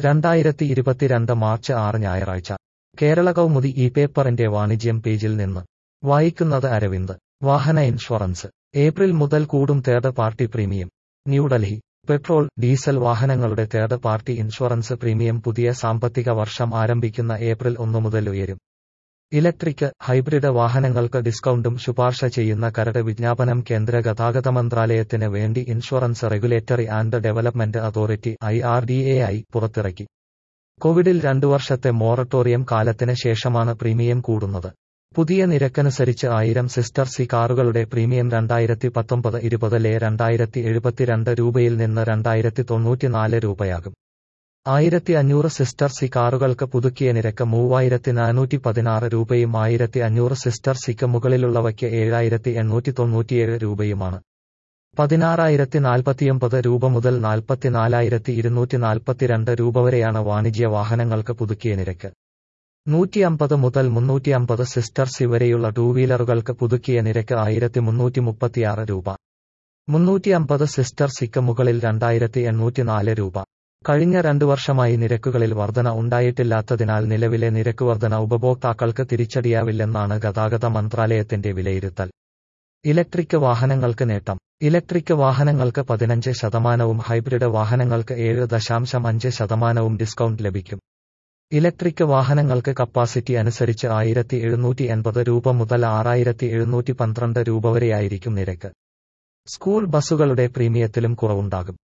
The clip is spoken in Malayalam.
രണ്ടായിരത്തി ഇരുപത്തിരണ്ട് മാർച്ച് ആറ് ഞായറാഴ്ച കേരള കൗമുദി ഈ പേപ്പറിന്റെ വാണിജ്യം പേജിൽ നിന്ന് വായിക്കുന്നത് അരവിന്ദ് വാഹന ഇൻഷുറൻസ് ഏപ്രിൽ മുതൽ കൂടും third party premium New Delhi petrol diesel വാഹനങ്ങളുടെ തേർഡ് പാർട്ടി ഇൻഷുറൻസ് പ്രീമിയം പുതിയ സാമ്പത്തിക വർഷം ആരംഭിക്കുന്ന ഏപ്രിൽ ഒന്നു മുതൽ ഉയരും ഇലക്ട്രിക് ഹൈബ്രിഡ് വാഹനങ്ങൾക്ക് ഡിസ്കൗണ്ടും ശുപാർശ ചെയ്യുന്ന കരട് വിജ്ഞാപനം കേന്ദ്ര ഗതാഗത മന്ത്രാലയത്തിന് വേണ്ടി insurance regulatory and development authority I R D A I പുറത്തിറക്കി കോവിഡിൽ രണ്ടു വർഷത്തെ മൊറട്ടോറിയം കാലത്തിന് ശേഷമാണ് പ്രീമിയം കൂടുന്നത് പുതിയ നിരക്കനുസരിച്ച് ആയിരം സിസ്റ്റർ സി കാറുകളുടെ പ്രീമിയം രണ്ടായിരത്തി പത്തൊമ്പത് ഇരുപതിലെ രണ്ടായിരത്തി എഴുപത്തിരണ്ട് രൂപയിൽ നിന്ന് രണ്ടായിരത്തി തൊണ്ണൂറ്റിനാല് രൂപയാകും ആയിരത്തി അഞ്ഞൂറ് സിസ്റ്റർ സി കാറുകൾക്ക് പുതുക്കിയ നിരക്ക് മൂവായിരത്തി നാനൂറ്റി പതിനാറ് രൂപയും ആയിരത്തി അഞ്ഞൂറ് സിസ്റ്റർ സിക്ക് മുകളിലുള്ളവയ്ക്ക് ഏഴായിരത്തി എണ്ണൂറ്റി തൊണ്ണൂറ്റിയേഴ് രൂപയുമാണ് പതിനാറായിരത്തി നാൽപ്പത്തിയൊമ്പത് രൂപ മുതൽ നാൽപ്പത്തിനാലായിരത്തി ഇരുന്നൂറ്റി നാൽപ്പത്തിരണ്ട് രൂപ വരെയാണ് വാണിജ്യ വാഹനങ്ങൾക്ക് പുതുക്കിയ നിരക്ക് നൂറ്റി അമ്പത് മുതൽ മുന്നൂറ്റി അമ്പത് സിസ്റ്റർ സി വരെയുള്ള ടൂ വീലറുകൾക്ക് പുതുക്കിയ നിരക്ക് ആയിരത്തി മുന്നൂറ്റി മുപ്പത്തിയാറ് രൂപ മുന്നൂറ്റി അമ്പത് സിസ്റ്റർ സിക്ക് മുകളിൽ രണ്ടായിരത്തി എണ്ണൂറ്റി നാല് രൂപ കഴിഞ്ഞ രണ്ടു വർഷമായി നിരക്കുകളിൽ വർധന ഉണ്ടായിട്ടില്ലാത്തതിനാൽ നിലവിലെ നിരക്ക് വർധന ഉപഭോക്താക്കൾക്ക് തിരിച്ചടിയാവില്ലെന്നാണ് ഗതാഗത മന്ത്രാലയത്തിന്റെ വിലയിരുത്തൽ ഇലക്ട്രിക് വാഹനങ്ങൾക്ക് നേട്ടം ഇലക്ട്രിക് വാഹനങ്ങൾക്ക് പതിനഞ്ച് ശതമാനവും ഹൈബ്രിഡ് വാഹനങ്ങൾക്ക് ഏഴ് ദശാംശം അഞ്ച് ശതമാനവും ഡിസ്കൗണ്ട് ലഭിക്കും ഇലക്ട്രിക് വാഹനങ്ങൾക്ക് കപ്പാസിറ്റി അനുസരിച്ച് ആയിരത്തി എഴുന്നൂറ്റി എൺപത് രൂപ മുതൽ ആറായിരത്തി എഴുന്നൂറ്റി പന്ത്രണ്ട് രൂപ വരെയായിരിക്കും നിരക്ക് സ്കൂൾ ബസ്സുകളുടെ പ്രീമിയത്തിലും കുറവുണ്ടാകും